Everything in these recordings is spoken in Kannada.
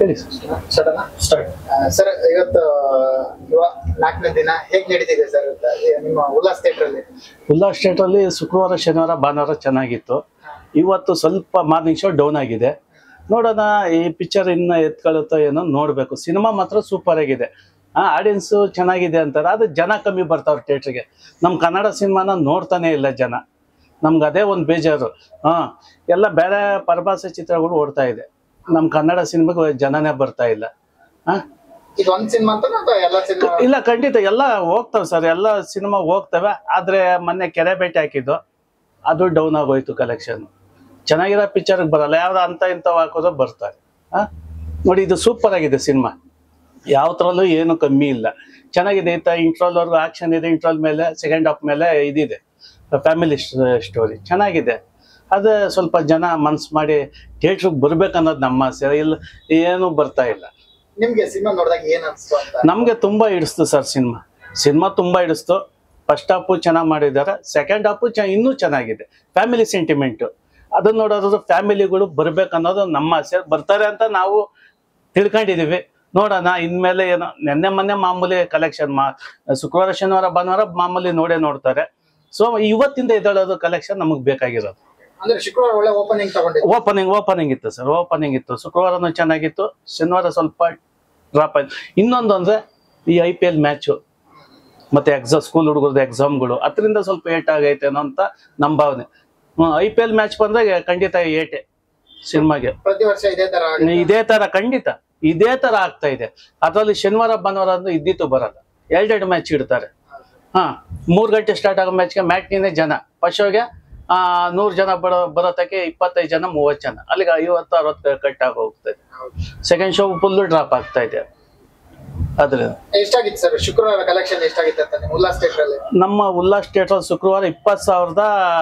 ಹೇಳಿ ಸರ್ ಸಡನ್ ಸ್ಟಾರ್ಟ್ ಸರ್ ಇವತ್ತು ಇವ- ನಾಲ್ಕನೇ ದಿನ ಹೇಗ್ ನಡೀತಿದೆ ಸರ್ ಇವತ್ತು? ಈ ನಿಮ್ಮ ಉಲ್ಲಾಸ್ ಥಿಯೇಟರ್ ಅಲ್ಲಿ ಉಲ್ಲಾಸ್ ಥಿಯೇಟ್ರಲ್ಲಿ ಶುಕ್ರವಾರ ಶನಿವಾರ ಭಾನುವಾರ ಚೆನ್ನಾಗಿತ್ತು ಇವತ್ತು ಸ್ವಲ್ಪ ಮಾರ್ನಿಂಗ್ ಶೋ ಡೌನ್ ಆಗಿದೆ ನೋಡೋಣ ಈ ಪಿಕ್ಚರ್ ಇನ್ನು ಎತ್ಕೊಳ್ಳುತ್ತೋ ಏನೋ ನೋಡಬೇಕು ಸಿನಿಮಾ ಮಾತ್ರ ಸೂಪರ್ ಆಗಿದೆ ಹಾಂ ಆಡಿಯನ್ಸು ಚೆನ್ನಾಗಿದೆ ಅಂತಾರೆ ಆದರೆ ಜನ ಕಮ್ಮಿ ಬರ್ತಾವ್ರೆ ಥಿಯೇಟ್ರಿಗೆ ನಮ್ಮ ಕನ್ನಡ ಸಿನಿಮಾನ ನೋಡ್ತಾನೆ ಇಲ್ಲ ಜನ ನಮ್ಗೆ ಅದೇ ಒಂದು ಬೇಜಾರು ಹಾಂ ಎಲ್ಲ ಬೇರೆ ಪರಭಾಷೆ ಚಿತ್ರಗಳು ಓಡ್ತಾ ಇದೆ ನಮ್ಮ ಕನ್ನಡ ಸಿನಿಮಾಗೆ ಜನನೇ ಬರ್ತಾ ಇಲ್ಲ ಹಾಂ ಇದು ಒಂದ್ ಸಿನಿಮಾ ಅಂತ ಅಥವಾ ಎಲ್ಲ ಸಿನಿಮಾ ಇಲ್ಲ ಖಂಡಿತ ಎಲ್ಲ ಹೋಗ್ತವೆ ಸರ್ ಎಲ್ಲ ಸಿನಿಮಾ ಹೋಗ್ತವೆ ಆದ್ರೆ ಮೊನ್ನೆ ಕೆರೆ ಭೇಟಿ ಹಾಕಿದ್ದು ಅದು ಡೌನ್ ಆಗೋಯ್ತು ಕಲೆಕ್ಷನ್ ಚೆನ್ನಾಗಿರೋ ಪಿಕ್ಚರ್ಗೆ ಬರಲ್ಲ ಯಾವ್ದು ಅಂತ ಇಂಥವು ಹಾಕೋದು ಬರ್ತಾರೆ ಆ? ನೋಡಿ ಇದು ಸೂಪರ್ ಆಗಿದೆ ಸಿನಿಮಾ ಯಾವ ಥರಲ್ಲೂ ಏನು ಕಮ್ಮಿ ಇಲ್ಲ ಚೆನ್ನಾಗಿದೆ ಇತ್ತ ಇಂಟ್ರೋಲ್ವರೆಗೂ ಆಕ್ಷನ್ ಇದೆ ಇಂಟ್ರೋಲ್ ಮೇಲೆ ಸೆಕೆಂಡ್ ಹಾಫ್ ಮೇಲೆ ಇದಿದೆ ಫ್ಯಾಮಿಲಿ ಸ್ಟೋರಿ ಚೆನ್ನಾಗಿದೆ ಅದು ಸ್ವಲ್ಪ ಜನ ಮನ್ಸು ಮಾಡಿ ಥಿಯೇಟ್ರಿಗೆ ಬರ್ಬೇಕು ಅನ್ನೋದು ನಮ್ಮ ಆಸೆ ಇಲ್ಲ ಏನು ಬರ್ತಾ ಇಲ್ಲ ನಿಮ್ಗೆ ಸಿನಿಮಾ ನೋಡಿದಾಗ ಏನ್ ಅನ್ಸ್ತು ಅಂತ ನಮಗೆ ತುಂಬಾ ಹಿಡಿಸ್ತು ಸರ್ ಸಿನಿಮಾ ಸಿನಿಮಾ ತುಂಬಾ ಹಿಡಿಸ್ತು ಫಸ್ಟ್ ಹಾಫು ಚೆನ್ನಾಗಿ ಮಾಡಿದ್ದಾರೆ ಸೆಕೆಂಡ್ ಹಾಫು ಚ ಇನ್ನೂ ಚೆನ್ನಾಗಿದೆ ಫ್ಯಾಮಿಲಿ ಸೆಂಟಿಮೆಂಟು ಅದನ್ನ ನೋಡೋದು ಫ್ಯಾಮಿಲಿಗಳು ಬರ್ಬೇಕು ಅನ್ನೋದು ನಮ್ಮ ಆಸೆ ಬರ್ತಾರೆ ಅಂತ ನಾವು ತಿಳ್ಕೊಂಡಿದೀವಿ ನೋಡೋಣ ಇನ್ಮೇಲೆ ಏನೋ ನೆನ್ನೆ ಮೊನ್ನೆ ಮಾಮೂಲಿ ಕಲೆಕ್ಷನ್ ಮಾ ಶುಕ್ರವಾರ ಶನಿವಾರ ಭಾನುವಾರ ಮಾಮೂಲಿ ನೋಡೇ ನೋಡ್ತಾರೆ ಸೊ ಇವತ್ತಿಂದ ಎದ್ದೇಳೋದು ಕಲೆಕ್ಷನ್ ನಮಗೆ ಬೇಕಾಗಿರೋದು ಅಂದ್ರೆ ಶುಕ್ರವಾರ ಒಳ್ಳೆ ಓಪನಿಂಗ್ ತಗೊಂಡಿದ್ದು ಓಪನಿಂಗ್ ಓಪನಿಂಗ್ ಇತ್ತು ಸರ್ ಓಪನಿಂಗ್ ಇತ್ತು ಶುಕ್ರವಾರನೂ ಚೆನ್ನಾಗಿತ್ತು ಶನಿವಾರ ಸ್ವಲ್ಪ ಡ್ರಾಪ್ ಆಯ್ತು ಇನ್ನೊಂದು ಅಂದ್ರೆ ಈ ಐ ಪಿ ಎಲ್ ಮ್ಯಾಚು ಮತ್ತೆ ಎಕ್ಸಾಮ್ ಸ್ಕೂಲ್ ಹುಡುಗರದ್ದು ಎಕ್ಸಾಮ್ಗಳು ಅದರಿಂದ ಸ್ವಲ್ಪ ಏಟ್ ಆಗೈತೇನೋ ಅಂತ ನಮ್ಮ ಭಾವನೆ ಐ ಪಿ ಎಲ್ ಮ್ಯಾಚ್ ಬಂದಾಗ ಖಂಡಿತ ಏಟೆ ಸಿನಿಮಾಗೆ ಪ್ರತಿ ವರ್ಷ ಇದೇ ತರ ಆಗುತ್ತೆ. ಇದೇ ತರ ಖಂಡಿತ ಇದೇ ತರ ಆಗ್ತಾ ಇದೆ ಅದರಲ್ಲಿ ಶನಿವಾರ ಭಾನುವಾರ ಅಂದ್ರೆ ಇದ್ದಿತ್ತು ಬರಲ್ಲ ಎರಡೆರಡು ಮ್ಯಾಚ್ ಇಡ್ತಾರೆ ಹಾ ಮೂರ್ ಗಂಟೆ ಸ್ಟಾರ್ಟ್ ಆಗೋ ಮ್ಯಾಚ್ಗೆ ಮ್ಯಾಟ್ನಿನೇ ಜನ ಫಸ್ಟ್ ಶೋಗೆ ಆ ನೂರ್ ಜನ ಬರೋ ಬರೋತಕ್ಕೆ ಇಪ್ಪತ್ತೈದು ಜನ ಮೂವತ್ತು ಜನ ಅಲ್ಲಿಗೆ ಐವತ್ತು ಅರವತ್ತು ಕಟ್ ಆಗಿ ಹೋಗ್ತದೆ ಹೌದು. ಸೆಕೆಂಡ್ ಶೋ ಫುಲ್ ಡ್ರಾಪ್ ಆಗ್ತಾ ಇದೆ ಅದ್ರಿಂದ ಎಷ್ಟಾಗಿತ್ತು ಸರ್ ಶುಕ್ರವಾರ ಕಲೆಕ್ಷನ್ ಎಷ್ಟಾಗಿತ್ತು ಅಂತ ನಿಮ್ಮ ಉಲ್ಲಾಸ್ ಥಿಯೇಟರ್ ಅಲ್ಲಿ ನಮ್ಮ ಉಲ್ಲಾಸ್ ಥಿಯೇಟರ್ ಶುಕ್ರವಾರ ಇಪ್ಪತ್ತು ಸಾವಿರದ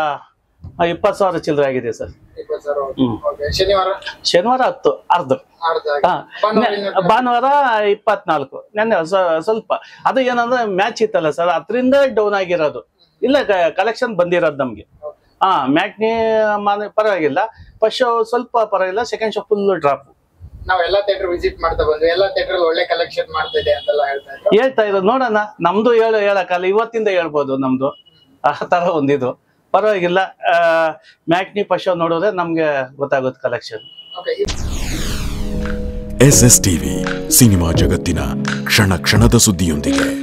ಇಪ್ಪತ್ತು ಸಾವಿರ ಚಿಲ್ಲರೆ ಆಗಿದೆ ಸರ್ ಇಪ್ಪತ್ತು ಸಾವಿರ ಹ್ಮ್. ಓಕೆ ಶನಿವಾರ ಶನಿವಾರ ಹತ್ತು ಅರ್ಧ ಅರ್ಧ ಹಾ. ಭಾನುವಾರ ನೆ- ಇನ್ನೊಂದು- ಭಾನುವಾರ ಇಪ್ಪತ್ನಾಲ್ಕು ನೆನ್ನೆ ಸ್ವ- ಸ್ವಲ್ಪ ಅದು ಏನಂದ್ರೆ ಮ್ಯಾಚ್ ಇತ್ತಲ್ಲ ಸರ್ ಅದರಿಂದ ಡೌನ್ ಆಗಿರೋದು ಇಲ್ಲ ಕಲೆಕ್ಷನ್ ಬಂದಿರೋದು ನಮ್ಗೆ Okay. ಹಾ ಮ್ಯಾಟ್ನಿ ಮಾನ ಪರವಾಗಿಲ್ಲ ಫಸ್ಟ್ ಶೋ ಸ್ವಲ್ಪ ಪರವಾಗಿಲ್ಲ ಸೆಕೆಂಡ್ ಶೋ ಫುಲ್ ಡ್ರಾಪ್ ನಾವ್ ಎಲ್ಲಾ ಥಿಯೇಟರ್ ವಿಸಿಟ್ ಮಾಡ್ತಾ ಬಂದ್ವಿ ಎಲ್ಲಾ ಥಿಯೇಟರ್ ಒಳ್ಳೆ ಕಲೆಕ್ಷನ್ ಮಾಡ್ತಾ ಇದೆ ಅಂತೆಲ್ಲ ಹೇಳ್ತಾ ಇದ್ರು ಹೇಳ್ತಾ ಇರೋದು ನೋಡೋಣ ನಮ್ದು ಹೇಳು ಹೇಳಕ್ಕಲ್ಲ ಇವತ್ತಿಂದ ಹೇಳ್ಬೋದು ನಮ್ದು ಆ ತರ ಒಂದಿದು ಪರವಾಗಿಲ್ಲ ಮ್ಯಾಟ್ನಿ ಫಸ್ಟ್ ಶೋ ನೋಡಿದ್ರೆ ನಮ್ಗೆ ಗೊತ್ತಾಗುತ್ತೆ collection okay S S TV cinema ಜಗತ್ತಿನ ಕ್ಷಣ ಕ್ಷಣದ ಸುದ್ದಿಯೊಂದಿಗೆ